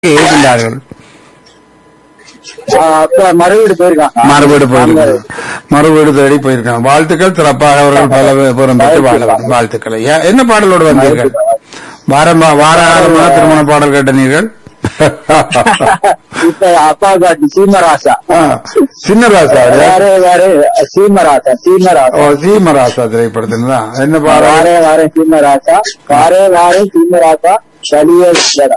இருக்கின்றார்கள் அப்ப மறுவீடு போயிருக்காங்க மறுவீடு போயிருக்காங்க மறுவீடு தேடி போயிருக்காங்க வாழ்த்துக்கள் சிறப்பாக அவர்கள் பல புறம் பெற்று வாழ வேண்டும். வாழ்த்துக்கள் ஐயா என்ன பாடலோடு வந்தீர்கள் வாரம் வார வாரமான திருமண பாடல் கேட்டனீர்கள் இப்ப அப்பா காட்டு சீமராசா ஆ, சின்னராசா வேற வேற சீமராசா சீமராசா ஓ சீமராசா திரைப்படத்தில் தான் என்ன பாடல் வாரே வாரே சீமராசா வாரே வாரே சீமராசா சளியே இல்லடா.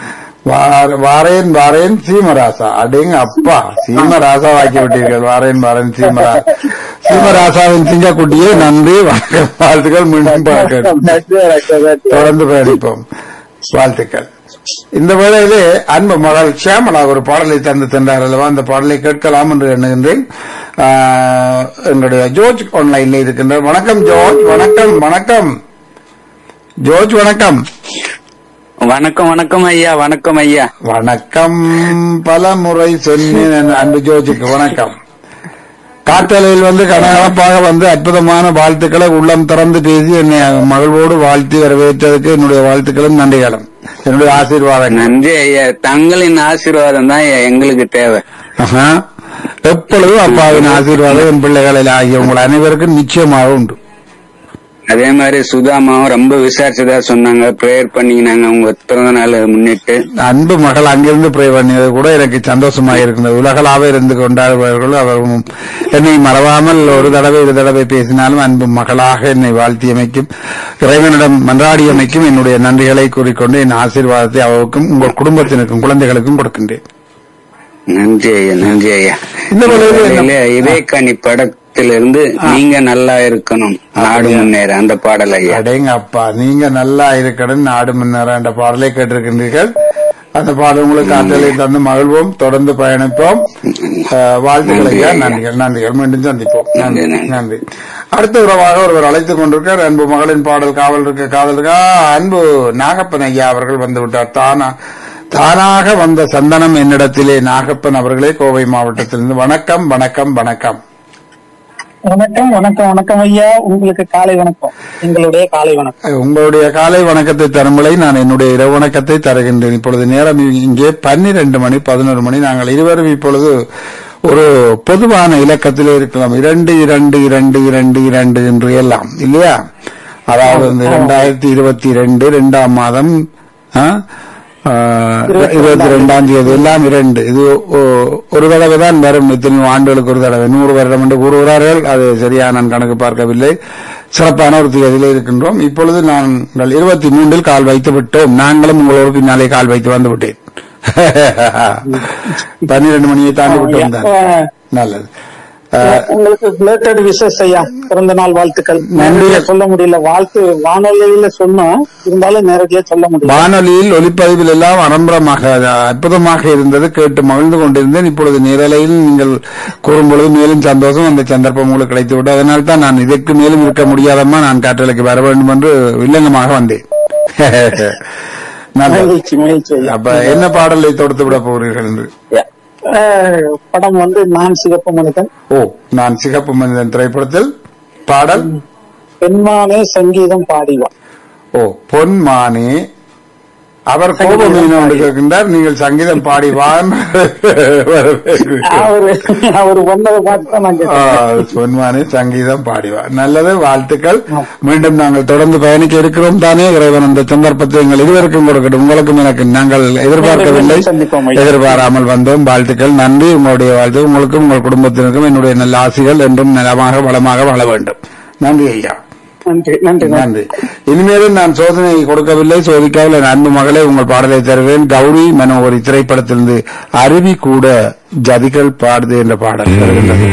வார- வாரேன் வாரேன் சீமராசா அடேங்க அப்பா சீமராசா வாக்கி விட்டீர்கள் வாரேன் வாரேன் சீமராசா சீமராசாவின் சிங்கக்குட்டியே நன்றி வணக்கம். வாழ்த்துக்கள் மீண்டும் பார்க்கிறேன் நன்றி, நன்றி, நன்றி. தொடர்ந்து பயணிப்போம் வாழ்த்துக்கள் இந்த வேளையிலே அன்பு மகள் ஷியாமலா ஒரு பாடலை தந்து தந்தார் அல்லவா அந்த பாடலை கேட்கலாம் என்று எண்ணுகின்றேன் ஆஹ், எங்களுடைய ஜோர்ஜ் ஆன்லைன்ல இருக்கின்றார் வணக்கம் ஜோர்ஜ் வணக்கம் வணக்கம் ஜோர்ஜ் வணக்கம் வணக்கம் வணக்கம் ஐயா வணக்கம் ஐயா வணக்கம் பல முறை சொன்னேன் அன்பு ஜோஜுக்கு வணக்கம் காற்றலையில் வந்து கனகலப்பாக வந்து அற்புதமான வாழ்த்துக்களை உள்ளம் திறந்து பேசி என்னை மகிழ்வோடு வாழ்த்தி வரவேற்றதுக்கு என்னுடைய வாழ்த்துக்களும் நன்றிகளும் என்னுடைய ஆசீர்வாதங்கள் நன்றி ஐயா தங்களின் ஆசீர்வாதம் தான் ஐயா எங்களுக்கு தேவை ஆஹா. எப்பொழுதும் அப்பாவின் ஆசீர்வாதம் என் பிள்ளைகளில் ஆகிய உங்கள் அனைவருக்கும் நிச்சயமாக உண்டு அதே மாதிரி சுதாமாவும் ரொம்ப விசாரிச்சதா சொன்னாங்க பிரேயர் பண்ணிக்கினாங்க உங்க பிறந்த நாள் முன்னிட்டு அன்பு மகள் அங்கிருந்து ப்ரே பண்ணியது கூட எனக்கு சந்தோஷமாக இருக்கின்றது உலகளாக இருந்து கொண்டாடுபவர்கள் அவரும் என்னை மறவாமல் ஒரு தடவை இரு தடவை பேசினாலும் அன்பு மகளாக என்னை வாழ்த்தியமைக்கும் இறைவனிடம் மன்றாடியமைக்கும் என்னுடைய நன்றிகளை கூறிக்கொண்டு என் ஆசீர்வாதத்தை அவருக்கும் உங்கள் குடும்பத்தினருக்கும் குழந்தைகளுக்கும் கொடுக்கின்றேன் நன்றி ஐயா நன்றி ஐயா இந்த வேளையில என்ன- வேளையில இதயக்கனி படத்திலிருந்து நீங்க நல்லா இருக்கணும் நாடு முன்னேற அந்த பாடல் ஐயா அடேங்க அப்பா நீங்க நல்லா இருக்கணும் நாடு முன்னேற என்ற பாடலை கேட்டிருக்கின்றீர்கள் அந்த பாடல் உங்களுக்கு ஆற்றலை தந்து மகிழ்வோம் தொடர்ந்து பயணிப்போம் அஹ், வாழ்த்துக்கள் ஐயா நன்றிகள் நன்றிகள் மீண்டும் சந்திப்போம் நன்றி நன்றி. நன்றி அடுத்த உறவாக ஒருவர் அழைத்துக் கொண்டிருக்கார் அன்பு மகளின் பாடல் காவல் இருக்க காதல் இருக்கா அன்பு நாகப்பன் ஐயா அவர்கள் வந்து விட்டார் தானா தானாக வந்த சந்தனம் என்னிடத்திலே நாகப்பன் அவர்களே கோவை மாவட்டத்திலிருந்து வணக்கம் வணக்கம் வணக்கம் வணக்கம் வணக்கம் வணக்கம் ஐயா உங்களுக்கு காலை வணக்கம் எங்களுடைய காலை வணக்கம் உங்களுடைய காலை வணக்கத்தை தரும்பலை நான் என்னுடைய இரவு வணக்கத்தை தருகின்றேன் இப்பொழுது நேரம் இங்கே பன்னிரண்டு மணி பதினோரு மணி நாங்கள் இருவரும் இப்பொழுது ஒரு பொதுவான இலக்கத்திலே இருக்கலாம் இரண்டு இரண்டு இரண்டு இரண்டு இரண்டு என்று எல்லாம் இல்லையா அதாவது இந்த இரண்டாயிரத்தி இருபத்தி ரெண்டு இரண்டாம் மாதம் ஆ? ஆ, இருபத்தி ரெண்டாம் தேதி எல்லாம் இரண்டு இது ஒ- ஒரு தடவை தான் வரும் இத்தனை ஆண்டுகளுக்கு ஒரு தடவை நூறு வருடம் என்று கூறுகிறார்கள் அது சரியா நான் கணக்கு பார்க்கவில்லை சிறப்பான ஒரு தேதியிலே இருக்கின்றோம் இப்பொழுது நாங்கள் இருபத்தி மூன்றில் கால் வைத்து விட்டோம் நாங்களும் உங்களோடு பின்னாலே கால் வைத்து வந்து விட்டேன் பன்னிரண்டு மணியை தாண்டி விட்டோம் தான் நல்லது ஆ, உங்களுக்கு ரிலேட்டட் விசேஷ் ஐயா பிறந்த நாள் வாழ்த்துக்கள் நன்றி. நேரடியா சொல்ல முடியல வாழ்த்து வானொலியில சொன்னோம் இருந்தாலும் நேரடியா சொல்ல முடியல வானொலியில் ஒலிப்பதிவில் எல்லாம் அரம்பரமாக அது அற்புதமாக இருந்தது கேட்டு மகிழ்ந்து கொண்டிருந்தேன் இப்பொழுது நேரலையில் நீங்கள் கூறும் பொழுது மேலும் சந்தோஷம் அந்த சந்தர்ப்பம் உங்களுக்கு கிடைத்து விட்டது அதனால் தான் நான் இதற்கு மேலும் இருக்க முடியாதம்மா நான் காற்றலைக்கு வர வேண்டும் என்று வில்லங்கமாக வந்தேன் நல்லது. மகிழ்ச்சி மகிழ்ச்சி ஐயா அப்ப என்ன பாடலை தொடுத்து விட போகிறீர்கள் என்று அஹ், படம் வந்து நான் சிகப்பு மனிதன் ஓ நான் சிகப்பு மனிதன் திரைப்படத்தில் பாடல் பெண்மானே சங்கீதம் பாடிவான் ஓ பொன்மானே அவர் கோபமீனோடு கேட்கின்றார் நீங்கள் சங்கீதம் பாடி வான் அவரு அவரு வந்ததை பார்த்து தான் நான் கேட்டேன். பொன்மானே சங்கீதம் பாடிவா நல்லது வாழ்த்துக்கள் மீண்டும் நாங்கள் தொடர்ந்து பயணிக்க இருக்கிறோம் தானே இறைவன் அந்த சந்தர்ப்பத்தை எங்கள் இருவருக்கும் கொடுக்கட்டும் உங்களுக்கும் எனக்கு நாங்கள் எதிர்பார்க்கவில்லை சந்திப்போம் ஐயா. எதிர்பாராமல் வந்தோம் வாழ்த்துக்கள் நன்றி உங்களுடைய வாழ்த்து உங்களுக்கும் உங்கள் குடும்பத்தினருக்கும் என்னுடைய நல்ல ஆசைகள் என்றும் நலமாக வளமாக வாழ வேண்டும் நன்றி ஐயா நன்றி நன்றி நன்றி நன்றி இனிமேலும் நான் சோதனை கொடுக்கவில்லை சோதிக்காவில் என் அன்பு மகளே உங்கள் பாடலை தருவேன் கௌரி மனோகரி திரைப்படத்திலிருந்து அருவி கூட ஜதிகள் பாடுது என்ற பாடல் வருகின்றது